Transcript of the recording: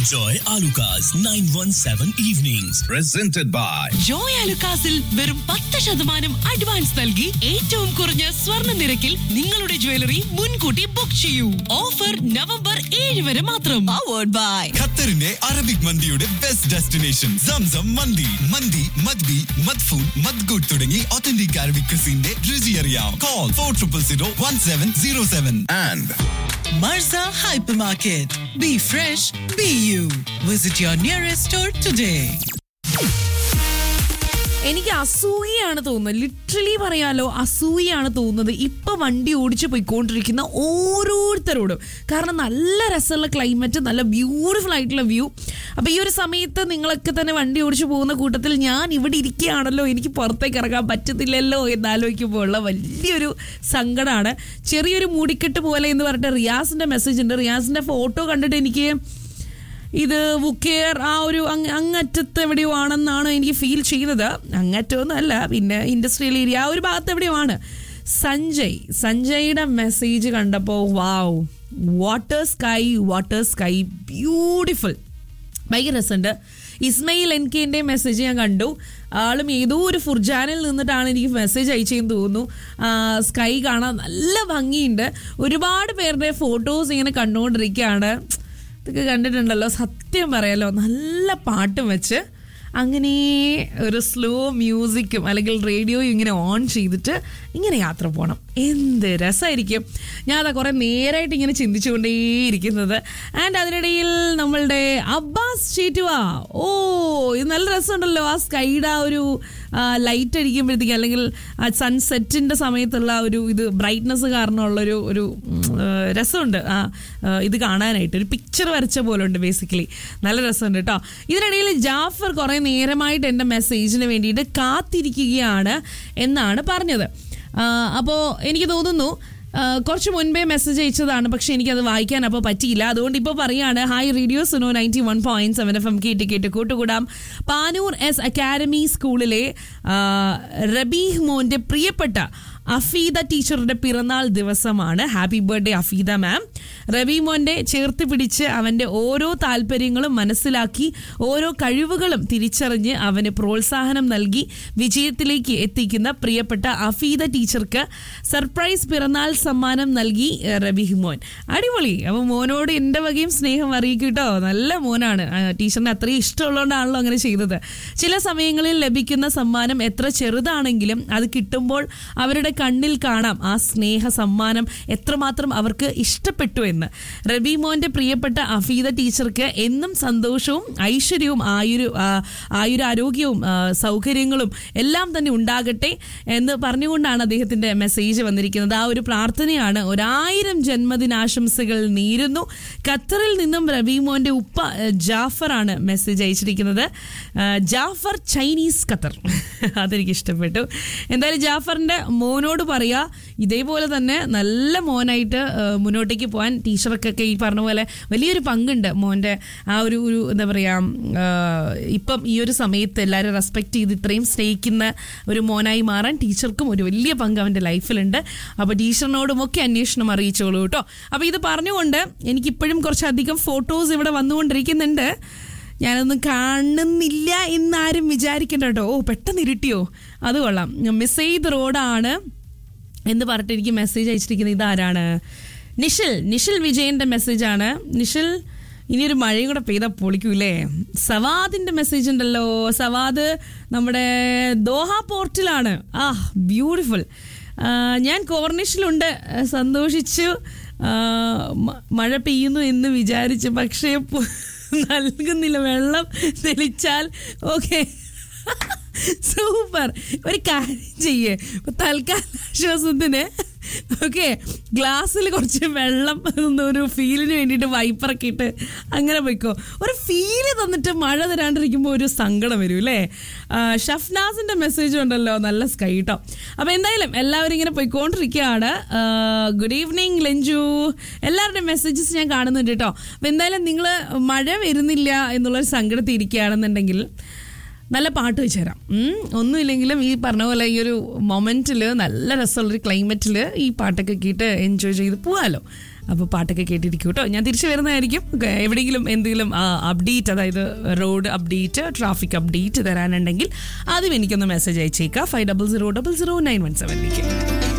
Joy Alukas 917 Evenings. presented by Joy അലുക്കാസിൽ വെറും പത്ത് ശതമാനം അഡ്വാൻസ് നൽകി ഏറ്റവും കുറഞ്ഞ സ്വർണ്ണ നിരക്കിൽ നിങ്ങളുടെ ജ്വല്ലറി മുൻകൂട്ടി ബുക്ക് ചെയ്യൂ ഓഫർ നവംബർ ഏഴ് വരെ മാത്രം പവേർഡ് ബൈ ഖത്തറിന്റെ അറബിക് മന്തിയുടെ ബെസ്റ്റ് ഡെസ്റ്റിനേഷൻ സംസം മന്തി മന്തി മദ്ബി മദ്ഫൂൻ മദ്ഗുഡ് തുടങ്ങി ഒത്തന്റിക് അറബിക് ക്രിസിന്റെ രുചി അറിയാം call four triple zero one seven zero seven and Marza Hypermarket. Be fresh, be you. Visit your nearest store today. എനിക്ക് അസൂയാണ് തോന്നുന്നത് ലിറ്ററലി പറയാലോ അസൂയാണ് തോന്നുന്നത് ഇപ്പൊ വണ്ടി ഓടിച്ച് പോയിക്കൊണ്ടിരിക്കുന്ന ഓരോരുത്തരോടും കാരണം നല്ല രസമുള്ള ക്ലൈമറ്റ് നല്ല ബ്യൂട്ടിഫുൾ ആയിട്ടുള്ള വ്യൂ അപ്പൊ ഈ ഒരു സമയത്ത് നിങ്ങളൊക്കെ തന്നെ വണ്ടി ഓടിച്ച് പോകുന്ന കൂട്ടത്തിൽ ഞാൻ ഇവിടെ ഇരിക്കുകയാണല്ലോ എനിക്ക് പുറത്തേക്ക് ഇറങ്ങാൻ പറ്റുന്നില്ലല്ലോ എന്നാലോചിക്കുമ്പോൾ ഉള്ള വലിയൊരു സങ്കടമാണ് ചെറിയൊരു മൂടിക്കെട്ട് പോലെ എന്ന് പറഞ്ഞിട്ട് റിയാസിന്റെ മെസ്സേജ് ഉണ്ട് റിയാസിന്റെ ഫോട്ടോ കണ്ടിട്ട് എനിക്ക് ഇത് വുക്കേർ ആ ഒരു അങ്ങ് അങ്ങറ്റത്ത് എവിടെയോ ആണെന്നാണ് എനിക്ക് ഫീൽ ചെയ്യുന്നത് അങ്ങറ്റമൊന്നും അല്ല പിന്നെ ഇൻഡസ്ട്രിയൽ ഏരിയ ആ ഒരു ഭാഗത്ത് എവിടെയോ ആണ് സഞ്ജയ് സഞ്ജയുടെ മെസ്സേജ് കണ്ടപ്പോൾ wow water sky water sky beautiful ഭയങ്കര രസമുണ്ട് ഇസ്മയിൽ എൻ കെൻ്റെ മെസ്സേജ് ഞാൻ കണ്ടു ആളും ഏതോ ഒരു ഫുർജാനിൽ നിന്നിട്ടാണ് എനിക്ക് മെസ്സേജ് അയച്ചതെന്ന് തോന്നുന്നു സ്കൈ കാണാൻ നല്ല ഭംഗിയുണ്ട് ഒരുപാട് പേരുടെ ഫോട്ടോസ് ഇങ്ങനെ കണ്ടുകൊണ്ടിരിക്കുകയാണ് ഇതൊക്കെ കണ്ടിട്ടുണ്ടല്ലോ സത്യം പറയാലോ നല്ല പാട്ടും വെച്ച് അങ്ങനെ ഒരു സ്ലോ മ്യൂസിക്കും അല്ലെങ്കിൽ റേഡിയോയും ഇങ്ങനെ ഓൺ ചെയ്തിട്ട് ഇങ്ങനെ യാത്ര പോകണം എന്ത് രസമായിരിക്കും ഞാൻ അതാ കുറേ നേരായിട്ട് ഇങ്ങനെ ചിന്തിച്ചുകൊണ്ടേയിരിക്കുന്നത് ആൻഡ് അതിനിടയിൽ നമ്മളുടെ അബ്ബാസ് ചേറ്റുവ ഓ ഇത് നല്ല രസമുണ്ടല്ലോ ആ സ്കൈഡ് ആ ഒരു ലൈറ്റ് അടിക്കുമ്പോഴത്തേക്ക് അല്ലെങ്കിൽ ആ സൺസെറ്റിൻ്റെ സമയത്തുള്ള ആ ഒരു ഇത് ബ്രൈറ്റ്നസ് കാരണമുള്ളൊരു ഒരു ഉം, ആ, രസമുണ്ട് ആ ആ, ഇത് കാണാനായിട്ട് ഒരു പിക്ചർ വരച്ച പോലെ ഉണ്ട് ബേസിക്കലി നല്ല രസമുണ്ട് കേട്ടോ ഇതിനിടയിൽ ജാഫർ കുറേ നേരമായിട്ട് എൻ്റെ മെസ്സേജിന് വേണ്ടിയിട്ട് കാത്തിരിക്കുകയാണ് എന്നാണ് പറഞ്ഞത് അപ്പോൾ എനിക്ക് തോന്നുന്നു ആ, കുറച്ച് മുൻപേ മെസ്സേജ് അയച്ചതാണ് പക്ഷെ എനിക്കത് വായിക്കാൻ അപ്പോൾ പറ്റിയില്ല അതുകൊണ്ട് ഇപ്പോൾ പറയാണ് hi radio Suno ninety one point seven F M കേട്ട് കേട്ട് കൂട്ടുകൂടാം പാനൂർ എസ് അക്കാഡമി സ്കൂളിലെ ആ, റബീഹ് മോന്റെ പ്രിയപ്പെട്ട അഫീദ ടീച്ചറുടെ പിറന്നാൾ ദിവസമാണ് ഹാപ്പി ബർത്ത്ഡേ അഫീദ മാം റബി മോന്റെ ചേർത്ത് പിടിച്ച് അവന്റെ ഓരോ താല്പര്യങ്ങളും മനസ്സിലാക്കി ഓരോ കഴിവുകളും തിരിച്ചറിഞ്ഞ് അവന് പ്രോത്സാഹനം നൽകി വിജയത്തിലേക്ക് എത്തിക്കുന്ന പ്രിയപ്പെട്ട അഫീദ ടീച്ചർക്ക് സർപ്രൈസ് പിറന്നാൾ സമ്മാനം നൽകി ഏഹ്, റബീഹ് മോൻ അടിപൊളി അപ്പൊ മോനോട് എൻ്റെ വകയും സ്നേഹം അറിയിക്കും കേട്ടോ നല്ല മോനാണ് ആ, ടീച്ചറിന് അത്രയും ഇഷ്ടമുള്ളതുകൊണ്ടാണല്ലോ അങ്ങനെ ചെയ്തത് ചില സമയങ്ങളിൽ ലഭിക്കുന്ന സമ്മാനം എത്ര ചെറുതാണെങ്കിലും അത് കിട്ടുമ്പോൾ അവരുടെ കണ്ണിൽ കാണാം ആ സ്നേഹ സമ്മാനം എത്രമാത്രം അവർക്ക് ഇഷ്ടപ്പെട്ടു എന്ന് റബി മോന്റെ പ്രിയപ്പെട്ട അഫീദ ടീച്ചർക്ക് എന്നും സന്തോഷവും ഐശ്വര്യവും ആയുരു ആ, ആയുരാരോഗ്യവും ആ, സൗകര്യങ്ങളും എല്ലാം തന്നെ ഉണ്ടാകട്ടെ എന്ന് പറഞ്ഞുകൊണ്ടാണ് അദ്ദേഹത്തിന്റെ മെസ്സേജ് വന്നിരിക്കുന്നത് ആ ഒരു പ്രാർത്ഥനയാണ് ഒരായിരം ജന്മദിനാശംസകൾ നേരുന്നു ഖത്തറിൽ നിന്നും റബി മോന്റെ ഉപ്പ ആ, ജാഫറാണ് മെസ്സേജ് അയച്ചിരിക്കുന്നത് ആ, ജാഫർ ചൈനീസ് ഖത്തർ അതെനിക്ക് ഇഷ്ടപ്പെട്ടു എന്തായാലും ജാഫറിന്റെ മോനോട് പറയാ ഇതേപോലെ തന്നെ നല്ല മോനായിട്ട് ആ, മുന്നോട്ടേക്ക് പോകാൻ ടീച്ചർക്കൊക്കെ ഈ പറഞ്ഞ പോലെ വലിയൊരു പങ്കുണ്ട് മോൻ്റെ ആ ഒരു ഒരു എന്താ പറയുക ഇപ്പം ഈ ഒരു സമയത്ത് എല്ലാവരും റെസ്പെക്ട് ചെയ്ത് ഇത്രയും സ്നേഹിക്കുന്ന ഒരു മോനായി മാറാൻ ടീച്ചർക്കും ഒരു വലിയ പങ്ക് അവൻ്റെ ലൈഫിലുണ്ട് അപ്പോൾ ടീച്ചറിനോടും ഒക്കെ അന്വേഷണം അറിയിച്ചോളൂ കേട്ടോ അപ്പോൾ ഇത് പറഞ്ഞുകൊണ്ട് എനിക്കിപ്പോഴും കുറച്ചധികം ഫോട്ടോസ് ഇവിടെ വന്നുകൊണ്ടിരിക്കുന്നുണ്ട് ഞാനൊന്നും കാണുന്നില്ല എന്നാരും വിചാരിക്കണ്ട കേട്ടോ ഓ പെട്ടെന്ന് ഇരുട്ടിയോ അത് കൊള്ളാം മിസ് ചെയ്ത റോഡാണ് എന്ന് പറഞ്ഞിട്ട് എനിക്ക് മെസ്സേജ് അയച്ചിരിക്കുന്നത് ഇതാരാണ് നിഷിൽ നിഷിൽ വിജയന്റെ മെസ്സേജാണ് നിഷിൽ ഇനിയൊരു മഴയും കൂടെ പെയ്താൽ പൊളിക്കൂലേ സവാദിന്റെ മെസ്സേജ് ഉണ്ടല്ലോ സവാദ് നമ്മുടെ ദോഹ പോർട്ടിലാണ് ആ ബ്യൂട്ടിഫുൾ ഞാൻ കോർണിഷിലുണ്ട് സന്തോഷിച്ചു ആ, മ- മഴ പെയ്യുന്നു എന്ന് വിചാരിച്ചു പക്ഷേ പു- നൽകുന്നില്ല വെള്ളം തെളിച്ചാൽ ഓക്കെ സൂപ്പർ ഒരു കാര്യം ചെയ്യേ ഇപ്പൊ തൽക്കാല ആശ്വാസത്തിന് ഓക്കെ ഗ്ലാസ്സിൽ കുറച്ച് വെള്ളം ഒന്ന് ഒരു ഫീലിന് വേണ്ടിയിട്ട് വൈപ്പറൊക്കെ ഇട്ട് അങ്ങനെ പോയിക്കോ ഒരു ഫീല് തന്നിട്ട് മഴ തരാണ്ടിരിക്കുമ്പോൾ ഒരു സങ്കടം വരും അല്ലേ ആ, ഷഫ്നാസിന്റെ മെസ്സേജ് ഉണ്ടല്ലോ നല്ല സ്കൈ കേട്ടോ അപ്പൊ എന്തായാലും എല്ലാവരും ഇങ്ങനെ പോയിക്കൊണ്ടിരിക്കുകയാണ് ഗുഡ് ഈവനിങ് ലഞ്ചു എല്ലാവരുടെയും മെസ്സേജസ് ഞാൻ കാണുന്നുണ്ട് കേട്ടോ അപ്പൊ എന്തായാലും നിങ്ങൾ മഴ വരുന്നില്ല എന്നുള്ളൊരു സങ്കടത്തിൽ ഇരിക്കുകയാണെന്നുണ്ടെങ്കിൽ നല്ല പാട്ട് വെച്ച് തരാം ഉം, ഒന്നുമില്ലെങ്കിലും ഈ പറഞ്ഞ പോലെ ഈ ഒരു മൊമെന്റിൽ നല്ല രസമുള്ളൊരു ക്ലൈമറ്റിൽ ഈ പാട്ടൊക്കെ കേട്ട് എൻജോയ് ചെയ്ത് പോവാലോ അപ്പോൾ പാട്ടൊക്കെ കേട്ടിരിക്കും കേട്ടോ ഞാൻ തിരിച്ചു വരുന്നതായിരിക്കും ക- എവിടെയെങ്കിലും എന്തെങ്കിലും അപ്ഡേറ്റ് അതായത് റോഡ് അപ്ഡേറ്റ് ട്രാഫിക് അപ്ഡേറ്റ് തരാനുണ്ടെങ്കിൽ ആദ്യം എനിക്കൊന്ന് മെസ്സേജ് അയച്ചേക്കാം five double zero double zero nine one സെവനിലേക്ക്